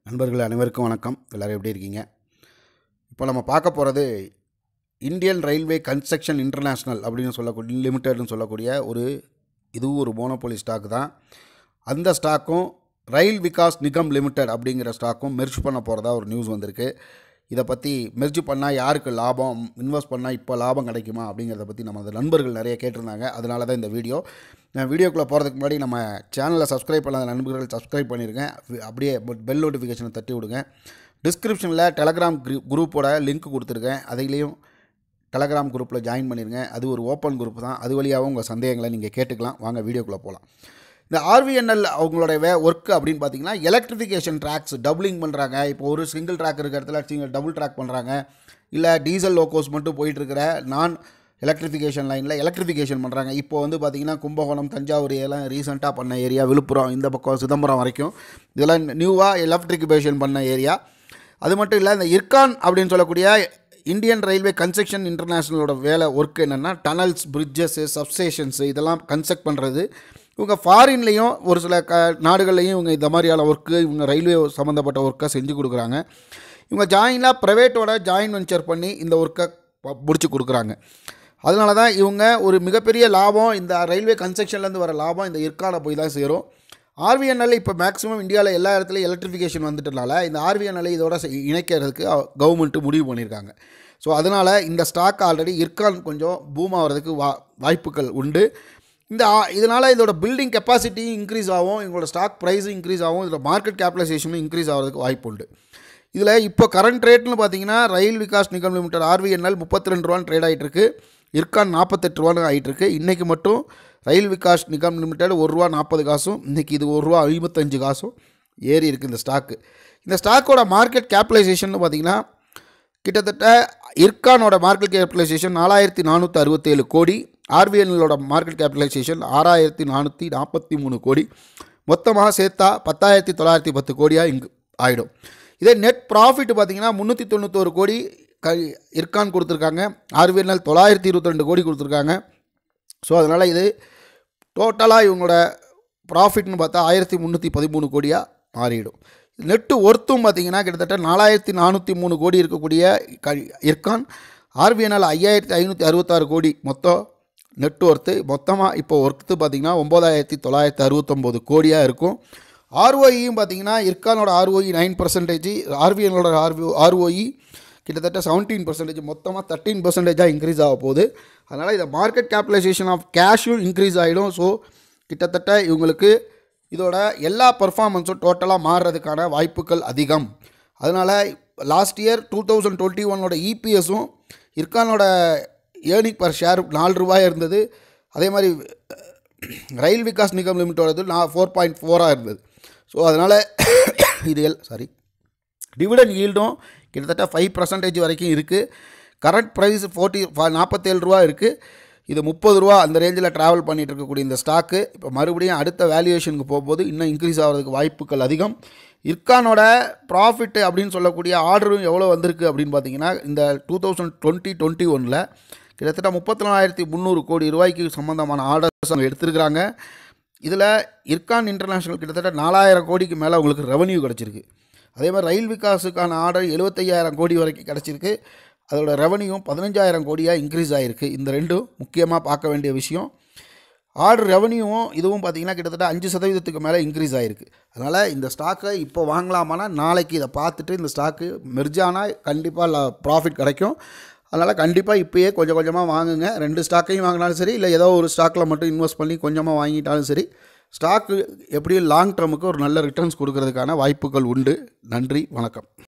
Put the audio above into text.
நண்பர்கள் அனைவருக்கும் வணக்கம் எல்லோரும் எப்படி இருக்கீங்க இப்போ நம்ம பார்க்க போகிறது இந்தியன் ரயில்வே கன்ஸ்ட்ரக்ஷன் இன்டர்நேஷ்னல் அப்படின்னு சொல்லக்கூடிய லிமிட்டட்னு சொல்லக்கூடிய ஒரு இதுவும் ஒரு மோனோபோலி ஸ்டாக் தான் அந்த ஸ்டாக்கும் ரயில் விகாஸ் நிகம் லிமிடெட் அப்படிங்கிற ஸ்டாக்கும் மெர்ஜ் பண்ண போகிறதா ஒரு நியூஸ் வந்திருக்கு இதை பற்றி மெர்ஜ் பண்ணால் யாருக்கு லாபம் இன்வெஸ்ட் பண்ணால் இப்போ லாபம் கிடைக்குமா அப்படிங்கிறத பற்றி நமது நண்பர்கள் நிறைய கேட்டிருந்தாங்க அதனால தான் இந்த வீடியோ நான் வீடியோக்குள்ளே போகிறதுக்கு முன்னாடி நம்ம சேனலை சப்ஸ்கிரைப் பண்ணாத நண்பர்கள் சப்ஸ்கிரைப் பண்ணியிருக்கேன் அப்படியே பெல் நோட்டிஃபிகேஷனை தட்டி விடுங்க டிஸ்கிரிப்ஷனில் டெலகிராம் குரூப்போட லிங்க் கொடுத்துருக்கேன் அதிலையும் டெலகிராம் குரூப்பில் ஜாயின் பண்ணிடுங்க அது ஒரு ஓப்பன் குரூப் தான் அது வழியாகவும் உங்கள் சந்தேகங்களை நீங்கள் கேட்டுக்கலாம் வாங்க வீடியோக்குள்ளே போகலாம் இந்த ஆர்விஎன்எல் அவங்களோட வே ஒர்க் அப்படின்னு பார்த்தீங்கன்னா எலக்ட்ரிஃபிகேஷன் ட்ராக்ஸ் டபுளிங் பண்ணுறாங்க இப்போ ஒரு சிங்கிள் ட்ராக் இருக்கிற இடத்துல சிங்கிள் டபுள் ட்ராக் பண்ணுறாங்க இல்லை டீசல் லோக்கோஸ் மட்டும் போயிட்டுருக்கிற நான் எலக்ட்ரிஃபிகேஷன் லைனில் எலக்ட்ரிஃபிகேஷன் பண்ணுறாங்க இப்போ வந்து பார்த்திங்கன்னா கும்பகோணம் தஞ்சாவூர் எல்லாம் ரீசெண்டாக பண்ண ஏரியா விழுப்புரம் இந்த பக்கம் சிதம்பரம் வரைக்கும் இதெல்லாம் நியூவாக எலக்ட்ரிஃபிகேஷன் பண்ண ஏரியா அது மட்டும் இல்லை இந்த இர்கான் அப்படின்னு சொல்லக்கூடிய இந்தியன் ரயில்வே கன்ஸ்ட்ரக்ஷன் இன்டர்நேஷ்னலோட வேலை ஒர்க் என்னென்னா டனல்ஸ் பிரிட்ஜஸ்ஸு சப்ஸ்டேஷன்ஸு இதெல்லாம் கன்ஸ்ட்ரக்ட் பண்ணுறது இவங்க ஃபாரின்லேயும் ஒரு சில க நாடுகள்லையும் இவங்க இந்த மாதிரியான ஒர்க்கு இவங்க ரயில்வே சம்மந்தப்பட்ட ஒர்க்கை செஞ்சு கொடுக்குறாங்க இவங்க ஜாயினாக ப்ரைவேட்டோட ஜாயின் வெஞ்சர் பண்ணி இந்த ஒர்க்கை முடிச்சு கொடுக்குறாங்க அதனால தான் இவங்க ஒரு மிகப்பெரிய லாபம் இந்த ரயில்வே கன்ஸ்ட்ரக்ஷன்லேருந்து வர லாபம் இந்த இர்கானை போய் தான் சேரும் ஆர்விஎன்எல் இப்போ மேக்ஸிமம் இந்தியாவில் எல்லா இடத்துலையும் எலக்ட்ரிஃபிகேஷன் வந்துட்டனால இந்த ஆர்விஎன்எல் இதோட இணைக்கிறதுக்கு கவர்மெண்ட்டு முடிவு பண்ணியிருக்காங்க ஸோ அதனால் இந்த ஸ்டாக் ஆல்ரெடி இர்கான் கொஞ்சம் பூம் ஆகிறதுக்கு வா வாய்ப்புகள் உண்டு இந்த இதனால் இதோட பில்டிங் கெப்பாசிட்டியும் இன்க்ரீஸ் ஆகும் எங்களோட ஸ்டாக் ப்ரைஸும் இன்க்ரீஸ் ஆகும் இதோட மார்க்கெட் கேபிடலைசேஷனும் இன்க்ரீஸ் ஆகிறதுக்கு வாய்ப்பு உண்டு இதில் இப்போ கரண்ட் ரேட்னு பார்த்தீங்கன்னா ரயில் விகாஸ் நிகம் லிமிடெட் ஆர்விஎன்எல் முப்பத்தி ரெண்டு ரூபான்னு ட்ரேட் ஆகிட்டு இருக்கு இர்கான் நாற்பத்தெட்டு ரூபான்னு ஆகிட்டு இருக்கு இன்றைக்கி மட்டும் ரயில் விகாஸ் நிகம் லிமிடெட் ஒரு ரூபா நாற்பது காசும் இன்றைக்கி இது ஒரு ரூபா ஐம்பத்தஞ்சு காசும் ஏறி இருக்குது இந்த ஸ்டாக்கு இந்த ஸ்டாக்கோட மார்க்கெட் கேபிடலைசேஷன் பார்த்தீங்கன்னா கிட்டத்தட்ட இர்கானோட மார்க்கெட் கேபிடலைசேஷன் நாலாயிரத்தி நானூற்றி அறுபத்தேழு கோடி ஆர்பிஎன்எலோட மார்க்கெட் கேபிடலைசேஷன் ஆறாயிரத்தி நானூற்றி நாற்பத்தி மூணு கோடி மொத்தமாக சேர்த்தா பத்தாயிரத்தி தொள்ளாயிரத்தி பத்து கோடியாக இங்கு ஆகிடும் இதே நெட் ப்ராஃபிட் பார்த்தீங்கன்னா முந்நூற்றி தொண்ணூத்தோரு கோடி க இர்கான் கொடுத்துருக்காங்க ஆர்பிஎன்எல் தொள்ளாயிரத்தி இருபத்தி ரெண்டு கோடி கொடுத்துருக்காங்க ஸோ அதனால் இது டோட்டலாக இவங்களோட ப்ராஃபிட்னு பார்த்தா ஆயிரத்தி முந்நூற்றி பதிமூணு கோடியாக மாறிடும் நெட்டு ஒர்த்தும் பார்த்தீங்கன்னா கிட்டத்தட்ட நாலாயிரத்தி நானூற்றி மூணு கோடி இருக்கக்கூடிய க இர்கான் ஆர்பிஎன்எல் ஐயாயிரத்தி ஐநூற்றி அறுபத்தாறு கோடி மொத்தம் நெட் ஒர்த்து மொத்தமாக இப்போ ஒர்த்து பார்த்திங்கன்னா ஒம்பதாயிரத்தி தொள்ளாயிரத்தி அறுபத்தொம்போது கோடியாக இருக்கும் ஆர்ஓஇயும் பார்த்தீங்கன்னா இர்கானோட ஆர்ஓஇ நைன் பர்சன்டேஜ் ஆர்பிஎனோட ஆர்வி ஆர்ஓஇ கிட்டத்தட்ட செவன்டீன் பர்சன்டேஜ் மொத்தமாக தேர்ட்டீன் பர்சன்டேஜாக இன்க்ரீஸ் ஆக போகுது அதனால் இந்த மார்க்கெட் கேபிடலைசேஷன் ஆஃப் கேஷும் இன்க்ரீஸ் ஆகிடும் ஸோ கிட்டத்தட்ட இவங்களுக்கு இதோட எல்லா பர்ஃபார்மன்ஸும் டோட்டலாக மாறுறதுக்கான வாய்ப்புகள் அதிகம் அதனால் last year two thousand twenty ஒனோட இபிஎஸும் இர்கானோட ஏர்னிங் பர் ஷேர் நாலு ரூபாய் இருந்தது அதே மாதிரி ரயில் விகாஸ் நிகம் லிமிட்டோடது நான் ஃபோர் பாயிண்ட் ஃபோராக இருந்தது ஸோ அதனால் இது எல் சாரி டிவிடன் ஈல்டும் கிட்டத்தட்ட ஃபைவ் பர்சன்டேஜ் வரைக்கும் இருக்குது கரண்ட் ப்ரைஸ் ஃபோர்ட்டி நாற்பத்தேழு ரூபா இருக்குது இது முப்பது ரூபா அந்த ரேஞ்சில் ட்ராவல் பண்ணிகிட்டு இருக்கக்கூடிய இந்த ஸ்டாக்கு இப்போ மறுபடியும் அடுத்த வேல்யூவேஷனுக்கு போகும்போது இன்னும் இன்க்ரீஸ் ஆகிறதுக்கு வாய்ப்புகள் அதிகம் இர்கானோட ப்ராஃபிட்டு அப்படின்னு சொல்லக்கூடிய ஆர்டரும் எவ்வளோ வந்திருக்கு அப்படின்னு பார்த்தீங்கன்னா இந்த டூ தௌசண்ட் டுவெண்ட்டி டுவெண்ட்டி ஒனில் கிட்டத்தட்ட முப்பத்தி நாலாயிரத்தி முந்நூறு கோடி ரூபாய்க்கு சம்மந்தமான ஆர்டர்ஸ் அவங்க எடுத்துருக்குறாங்க இதில் இர்கான் இன்டர்நேஷ்னல் கிட்டத்தட்ட நாலாயிரம் கோடிக்கு மேலே அவங்களுக்கு ரெவன்யூ கிடச்சிருக்கு அதே மாதிரி ரயில் விகாஸுக்கான ஆர்டர் எழுபத்தையாயிரம் கோடி வரைக்கும் கிடச்சிருக்கு அதோட ரெவன்யூவும் பதினஞ்சாயிரம் கோடியாக இன்க்ரீஸ் ஆகிருக்கு இந்த ரெண்டும் முக்கியமாக பார்க்க வேண்டிய விஷயம் ஆர்டர் ரெவன்யூவும் இதுவும் பார்த்திங்கன்னா கிட்டத்தட்ட அஞ்சு சதவீதத்துக்கு மேலே இன்க்ரீஸ் ஆகிருக்கு அதனால் இந்த ஸ்டாக்கை இப்போ வாங்கலாமானா நாளைக்கு இதை பார்த்துட்டு இந்த ஸ்டாக்கு மெர்ஜானால் கண்டிப்பாக ப்ராஃபிட் கிடைக்கும் அதனால் கண்டிப்பாக இப்போயே கொஞ்சம் கொஞ்சமாக வாங்குங்க ரெண்டு ஸ்டாக்கையும் வாங்கினாலும் சரி இல்லை ஏதோ ஒரு ஸ்டாக்கில் மட்டும் இன்வெஸ்ட் பண்ணி கொஞ்சமாக வாங்கிட்டாலும் சரி ஸ்டாக்கு எப்படியும் லாங் டேர்முக்கு ஒரு நல்ல ரிட்டர்ன்ஸ் கொடுக்கறதுக்கான வாய்ப்புகள் உண்டு நன்றி வணக்கம்